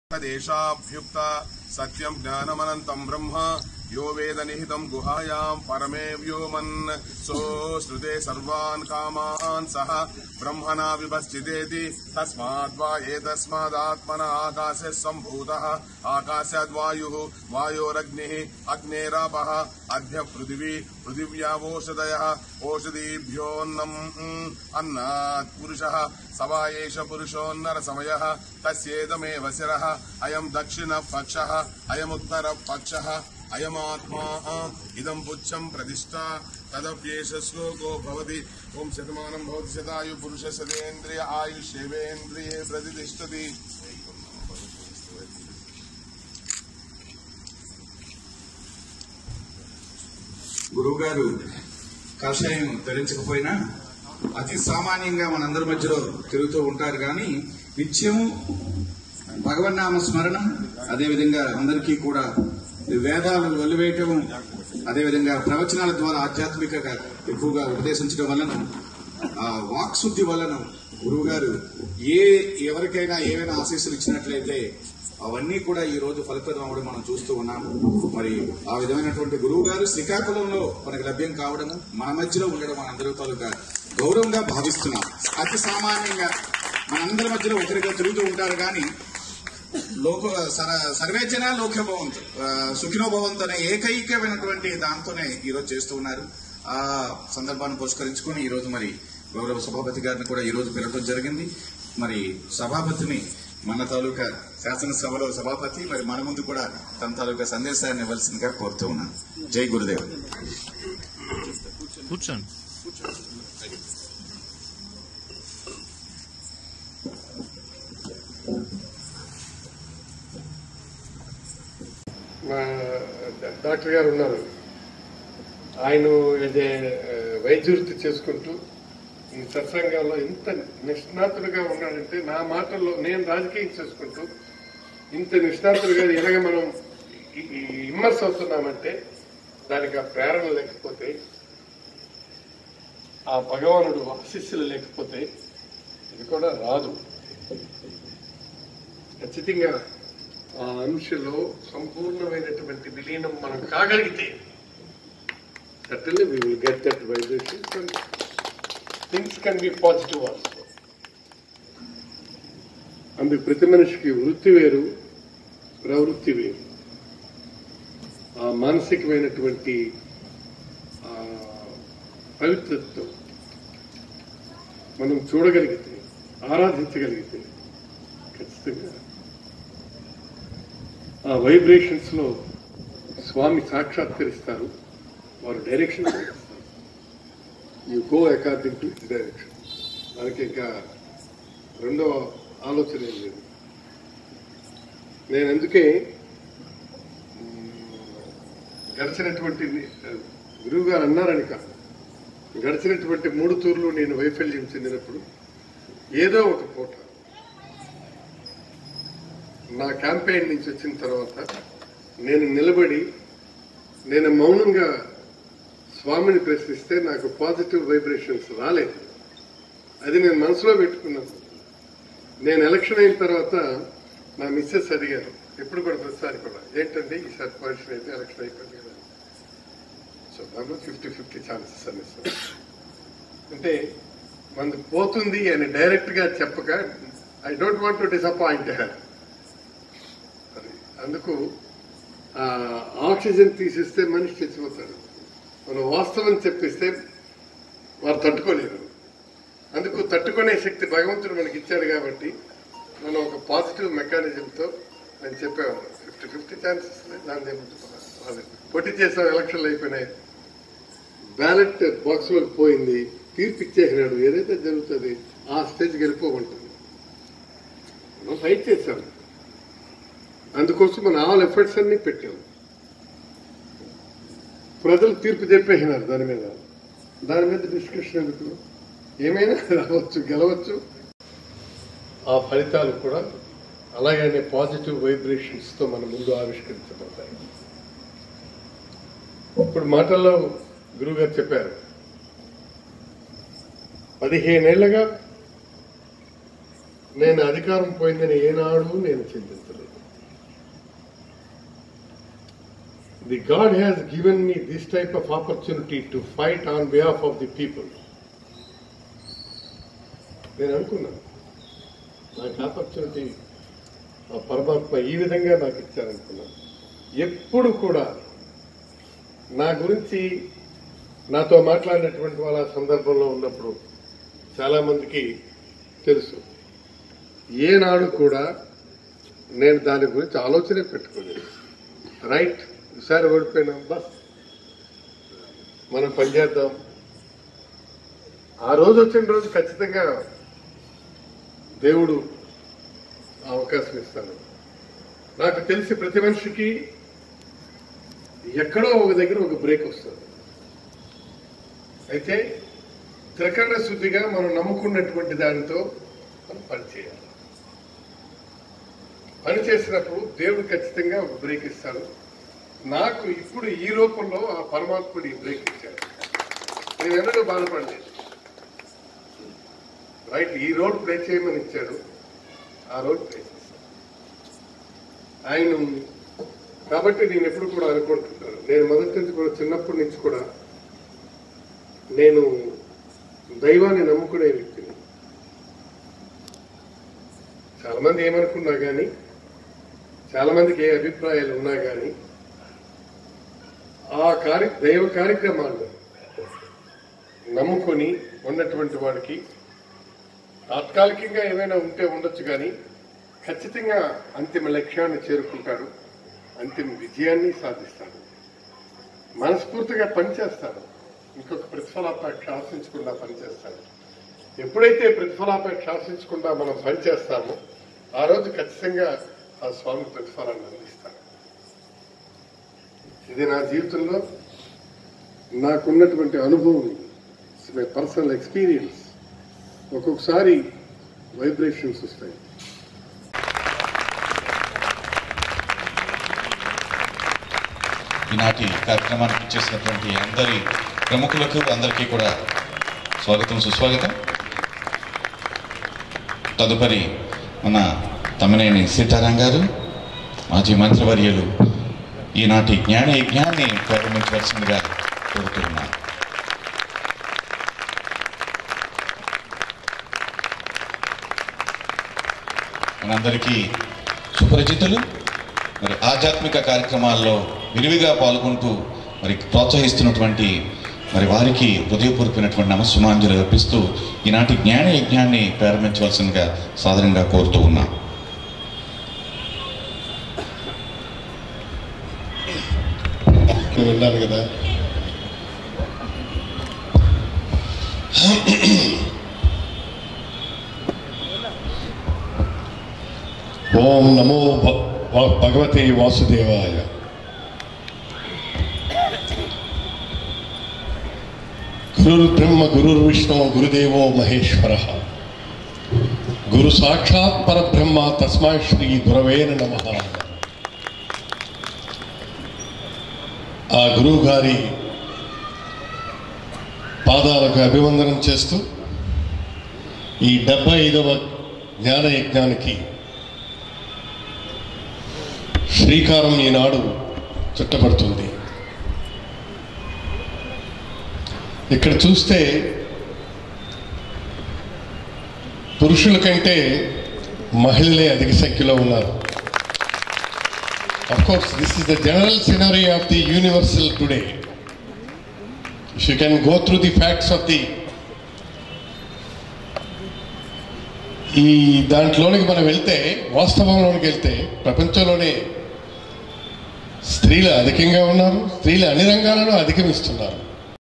తదేషాభ్యుక్త సత్యం జ్ఞానమనంతం బ్రహ్మ యో వేద నిహితం గుహాయాం పరమే వ్యోమన్ సో శృతే సర్వాన్ కామాన్ సహ బ్రహ్మణా విభశ్చితేతి తస్మాద్వా ఏతస్మాదాత్మన ఆకాశ సంభూత ఆకాశాద్వాయు వాయోరగ్ని అగ్నేరాపః అద్య పృథివీ పృథివ్యావోషధయ ఓషధీభ్యోన్నం అన్నాత్ పురుష సవా ఏష పురుషోన్నర సమయ తస్యేదమేవ శిర అయం దక్షిణ పక్ష అయముత్తర పక్ష అయమాత్మా ఇదం పుచ్చం ప్రతిష్ట తదప్యేష శ్లోకో భవతి ఓం శతమానం భవతి శతాయు పురుష శతేంద్రియ ఆయుష్యేవేంద్రియే ప్రతిష్టతి గురువు గారు కషాయం ధరించకపోయినా అతి సామాన్యంగా మనందరి మధ్యలో తిరుగుతూ ఉంటారు కానీ నిత్యం భగవన్నామ స్మరణ అదేవిధంగా అందరికీ కూడా వేదాలు వెలువేయటం అదేవిధంగా ప్రవచనాల ద్వారా ఆధ్యాత్మికంగా ఎక్కువగా ఉపదేశించడం వలన ఆ వాక్శుద్ధి వలన గురువు గారు ఏ ఎవరికైనా ఏవైనా ఆశీస్సులు ఇచ్చినట్లయితే అవన్నీ కూడా ఈ రోజు ఫలితం అవ్వడం మనం చూస్తూ ఉన్నాము మరి ఆ విధమైనటువంటి గురువు గారు శ్రీకాకుళంలో మనకు లభ్యం కావడము మన మధ్యలో ఉండడం మనందరూ తాలూకా గౌరవంగా భావిస్తున్నాం అతి సామాన్యంగా మనందరి మధ్యలో ఒకరిగా తిరుగుతూ ఉంటారు కానీ లోక సర- సర్వేచన లోకే భవంతు ఆ, సుఖినో భవంతు అనే ఏకైకమైనటువంటి దాంతోనే ఈ రోజు చేస్తూ ఉన్నారు ఆ సందర్భాన్ని పురస్కరించుకొని ఈ రోజు మరి గౌరవ సభాపతి గారిని కూడా ఈ రోజు పిలవడం జరిగింది మరి సభాపతిని మన తాలూకా శాసనసభలో సభాపతి మరి మన ముందు కూడా తన తాలూకా సందేశాన్ని ఇవ్వాల్సిందిగా కోరుతూ ఉన్నాను జై గురుదేవ్ కూర్చోండి మా డాక్టర్ గారు ఉన్నారు ఆయన ఇదే వైద్య వృత్తి చేసుకుంటూ ఈ సత్సంగంలో ఇంత నిష్ణాతుడుగా ఉన్నాడంటే నా మాటల్లో నేను రాజకీయం చేసుకుంటూ ఇంత నిష్ణాతుడుగా ఇలాగ మనం ఈ- ఈ ఇమ్మర్స్ అవుతున్నామంటే దానికి ఆ ప్రేరణ లేకపోతే ఆ భగవానుడు ఆశీస్సులు లేకపోతే ఇది కూడా రాదు ఖచ్చితంగా ఆ అంశలో సంపూర్ణమైనటువంటి విలీనం మనం కాగలిగితే certainly we will get that vibration and things can be positive also. అందుకు ప్రతి మనిషికి వృత్తి వేరు ప్రవృత్తి వేరు ఆ మానసికమైనటువంటి ఆ, పవిత్రతతో మనం చూడగలిగితే ఆరాధించగలిగితే ఖచ్చితంగా ఆ వైబ్రేషన్స్ లో స్వామి సాక్షాత్కరిస్తారు వారు direction you go according to it direction మనకి ఇంకా రెండో ఆలోచన ఏం లేదు నేను అందుకే మ్, గడిచినటువంటి గురువు గారు అన్నారని కాదు గడిచినటువంటి మూడు తూర్లు నేను వైఫల్యం చెందినప్పుడు ఏదో ఒక పూట నా క్యాంపెయిన్ నుంచి వచ్చిన తర్వాత నేను నిలబడి నేను మౌనంగా స్వామిని ప్రశ్నిస్తే నాకు పాజిటివ్ వైబ్రేషన్స్ రాలేదు అది నేను మనసులో పెట్టుకున్నాను నేను ఎలక్షన్ అయిన తర్వాత నా మిస్సెస్ అడిగారు ఎప్పుడు కూడా ప్రతిసారి కూడా ఏంటండి ఈసారి పొజిషన్ అయితే ఎలక్షన్ అయిపోయింది కదా సో దాంట్లో ఫిఫ్టీ ఫిఫ్టీ ఛాన్సెస్ అని సార్ అంటే మనది పోతుంది అని డైరెక్ట్ గా చెప్పక I don't want to disappoint her అది అందుకు ఆ, ఆక్సిజన్ తీసిస్తే మనిషి చచ్చిపోతాడు మనం వాస్తవం చెప్పిస్తే వారు తట్టుకోలేరు అందుకు తట్టుకునే శక్తి భగవంతుడు మనకి ఇచ్చాడు కాబట్టి మనం ఒక పాజిటివ్ మెకానిజంతో నేను చెప్పేవాడు ఫిఫ్టీ ఫిఫ్టీ ఛాన్సెస్ దాని ఏముంటుంది పోటీ చేసాం ఎలక్షన్లు అయిపోయినాయి బ్యాలెట్ బాక్స్ లోకి పోయింది తీర్పు ఇచ్చేసినాడు ఏదైతే జరుగుతుంది ఆ స్టేజ్కి వెళ్ళిపోమంటుంది మనం ఫైట్ చేశాం అందుకోసం మన ఆల్ ఎఫర్ట్స్ అన్ని పెట్టాం ప్రజలు తీర్పు చెప్పేసినారు దాని మీద దాని మీద డిస్కషన్ ఎందుకు ఏమైనా రావచ్చు గెలవచ్చు ఆ ఫలితాలు కూడా అలాగనే పాజిటివ్ వైబ్రేషన్స్ తో మన ముందు ఆవిష్కరించబడతాయి ఇప్పుడు మాటల్లో గురువు గారు చెప్పారు పదిహేనేళ్లుగా నేను అధికారం పోయిందని ఏనాడు నేను చింతించలేదు The God has given me this type of opportunity to fight on behalf of the people. నేను అనుకున్నాను నాకు ఆపర్చునిటీ ఆ పరమాత్మ ఈ విధంగా నాకు ఇచ్చారనుకున్నాను ఎప్పుడు కూడా నా గురించి నాతో మాట్లాడినటువంటి వాళ్ళ సందర్భంలో ఉన్నప్పుడు చాలా మందికి తెలుసు ఏనాడు కూడా నేను దాని గురించి ఆలోచనే పెట్టుకోలేదు రైట్ ఈసారి ఓడిపోయినాం బస్ మనం పనిచేద్దాం ఆ రోజు వచ్చిన రోజు ఖచ్చితంగా దేవుడు ఆ అవకాశం ఇస్తాను నాకు తెలిసి ప్రతి మనిషికి ఎక్కడో ఒక దగ్గర ఒక బ్రేక్ వస్తుంది అయితే త్రికరణ శుద్ధిగా మనం నమ్ముకున్నటువంటి దానితో మనం పనిచేయాలి పని చేసినప్పుడు దేవుడు ఖచ్చితంగా ఒక బ్రేక్ ఇస్తాడు నాకు ఇప్పుడు ఈ రూపంలో ఆ పరమాత్ముడు ఈ బ్రేక్ ఇచ్చాడు నేను ఎన్నడూ బాధపడలేదు రైట్ ఈ రోడ్ ప్లే చేయమని ఇచ్చాడు ఆ రోడ్ ప్లే చేశాను ఆయన కాబట్టి నేను ఎప్పుడు కూడా అనుకుంటున్నాను నేను మొదటి నుంచి కూడా చిన్నప్పటి నుంచి కూడా నేను దైవాన్ని నమ్ముకునే వ్యక్తిని చాలా మంది ఏమనుకున్నా కానీ చాలా మందికి ఏ అభిప్రాయాలు ఉన్నా కానీ ఆ కార్య దైవ కార్యక్రమాల్లో నమ్ముకొని ఉన్నటువంటి వాడికి తాత్కాలికంగా ఏమైనా ఉంటే ఉండొచ్చు కానీ ఖచ్చితంగా అంతిమ లక్ష్యాన్ని చేరుకుంటాడు అంతిమ విజయాన్ని సాధిస్తాడు మనస్ఫూర్తిగా పనిచేస్తాడు ఇంకొక ప్రతిఫలాపేక్ష ఆశించకుండా పనిచేస్తాడు ఎప్పుడైతే ప్రతిఫలాపేక్ష ఆశించకుండా మనం పనిచేస్తామో ఆ రోజు ఖచ్చితంగా ఆ స్వామి ప్రతిఫలాన్ని అందిస్తాడు ఇది నా జీవితంలో నాకున్నటువంటి అనుభవం మై పర్సనల్ ఎక్స్పీరియన్స్ ఒక్కొక్కసారి వైబ్రేషన్స్ వస్తాయి ఈనాటి కార్యక్రమానికి చేసినటువంటి అందరి ప్రముఖులకు అందరికీ కూడా స్వాగతం సుస్వాగతం తదుపరి మన తమ్మినేని సీతారాం గారు మాజీ మంత్రివర్యులు ఈనాటి జ్ఞాన యజ్ఞాన్ని ప్రారంభించవలసిందిగా కోరుతున్నాను మనందరికీ సుపరిచితులు మరి ఆధ్యాత్మిక కార్యక్రమాల్లో విరివిగా పాల్గొంటూ మరి ప్రోత్సహిస్తున్నటువంటి మరి వారికి హృదయపూర్వకమైనటువంటి నమస్సుమాంజలు అర్పిస్తూ ఈనాటి జ్ఞాన యజ్ఞాన్ని ప్రారంభించవలసిందిగా సాధారణంగా కోరుతూ ఉన్నాం నేను విన్నాను కదా ఓం నమో భ- వ- భగవతే వాసుదేవాయ గురుర్బ్రహ్మ గురుర్విష్ణు గురుదేవో మహేశ్వర గురు సాక్షాత్ పరబ్రహ్మ తస్మై శ్రీ గురవే నమ ఆ గురువు గారి పాదాలకు అభివందనం చేస్తూ ఈ డెబ్బై ఐదవ జ్ఞాన యజ్ఞానికి శ్రీకారం ఈనాడు చుట్టబడుతుంది ఇక్కడ చూస్తే పురుషుల కంటే మహిళలే అధిక సంఖ్యలో ఉన్నారు of course this is the general scenery of the universal today you can go through the facts of the ఈ దాంట్లోనికి మనం వెళ్తే వాస్తవంలోనికి వెళ్తే ప్రపంచంలోనే స్త్రీలు అధికంగా ఉన్నారు స్త్రీలు అన్ని రంగాలలో అధిగమిస్తున్నారు